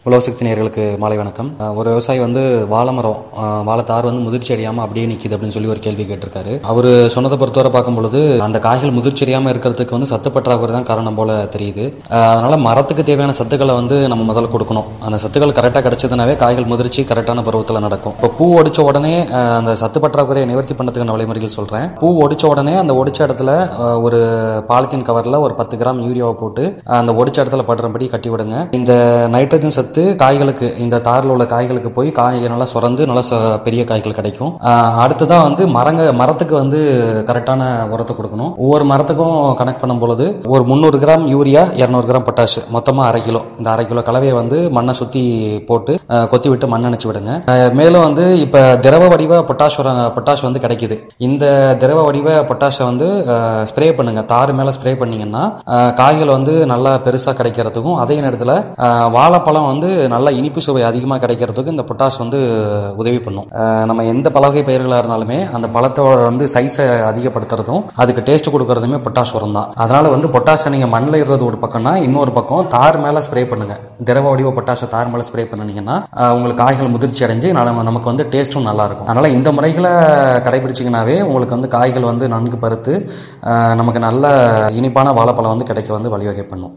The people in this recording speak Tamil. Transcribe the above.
உலகசக்தி நேயர்களுக்கு மாலை வணக்கம் அஹ் ஒரு விவசாயி வந்து வாழை மரம் அஹ் வாழைத்தார் வந்து முதிர்ச்சி அடையாம அப்படியே நிக்குது அப்படின்னு சொல்லி ஒரு கேள்வி கேட்டிருக்காரு அவர் சொன்னதை பொறுத்தவரை பார்க்கும் பொழுது அந்த காய்கள் முதிர்ச்சி அடையாம இருக்கிறதுக்கு வந்து சத்து பற்றாக்குறை தான் காரணம் போல தெரியுது அஹ் அதனால மரத்துக்கு தேவையான சத்துக்களை வந்து நம்ம முதல்ல கொடுக்கணும் அந்த சத்துக்கள் கரெக்டாக கிடைச்சதுனாவே காய்கள் முதிர்ச்சி கரெக்டான பருவத்தில் நடக்கும் இப்போ பூ ஒடிச்ச உடனே அஹ் அந்த சத்து பற்றாக்குறையை நிவர்த்தி பண்ணதுக்கான வழிமுறைகள் சொல்றேன் பூ ஒடிச்ச உடனே அந்த ஒடிச்ச இடத்துல அஹ் ஒரு பாலித்தீன் கவர்ல ஒரு பத்து கிராம் யூரியாவை போட்டு அஹ் அந்த ஒடிச்ச இடத்துல படுறபடி கட்டி விடுங்க இந்த நைட்ரஜன் சத்து காய்களுக்கு இந்த தாரில் உள்ள காய்களுக்கு போய் காய் நல்லா சுரந்து நல்லா ச- பெரிய காய்கள் கிடைக்கும் அஹ் அடுத்ததான் வந்து மரங்க மரத்துக்கு வந்து கரெக்டான உரத்தை கொடுக்கணும் ஒவ்வொரு மரத்துக்கும் கனெக்ட் பண்ணும் பொழுது ஒரு முந்நூறு கிராம் யூரியா இரநூறு கிராம் பொட்டாஷ் மொத்தமாக அரை கிலோ இந்த அரை கிலோ கலவையை வந்து மண்ணை சுற்றி போட்டு அஹ் கொத்தி விட்டு மண் அணைச்சு விடுங்க அஹ் மேலும் வந்து இப்போ திரவ வடிவ பொட்டாஷ் உர- பொட்டாஷ் வந்து கிடைக்குது இந்த திரவ வடிவ பொட்டாஷை வந்து ஸ்ப்ரே பண்ணுங்க தாறு மேலே ஸ்ப்ரே பண்ணீங்கன்னா அஹ் காய்கள் வந்து நல்லா பெருசாக கிடைக்கிறதுக்கும் அதே நேரத்தில் வாழைப்பழம் வந்து நல்லா இனிப்பு சுவை அதிகமாக கிடைக்கிறதுக்கும் இந்த பொட்டாஷ் வந்து உதவி பண்ணும் அஹ் நம்ம எந்த பலகை பயிர்களாக இருந்தாலுமே அந்த பழத்தோட வந்து சைஸை அதிகப்படுத்துறதும் அதுக்கு டேஸ்ட் கொடுக்கறதுமே பொட்டாஷ் உரம் தான் அதனால வந்து பொட்டாஷை நீங்கள் மண்ணில் இடுறது ஒரு பக்கம்னா இன்னொரு பக்கம் தார் மேலே ஸ்ப்ரே பண்ணுங்க திரவ வடிவ பொட்டாஷை தார் மேலே ஸ்ப்ரே பண்ணீங்கன்னா அஹ் உங்களுக்கு காய்கள் முதிர்ச்சி அடைஞ்சு நம்ம- நமக்கு வந்து டேஸ்ட்டும் நல்லா இருக்கும் அதனால இந்த முறைகளை கடைபிடிச்சிங்கனாவே உங்களுக்கு வந்து காய்கள் வந்து நன்கு பருத்து அஹ் நமக்கு நல்ல இனிப்பான வாழைப்பழம் வந்து கிடைக்க வந்து வழிவகை பண்ணும்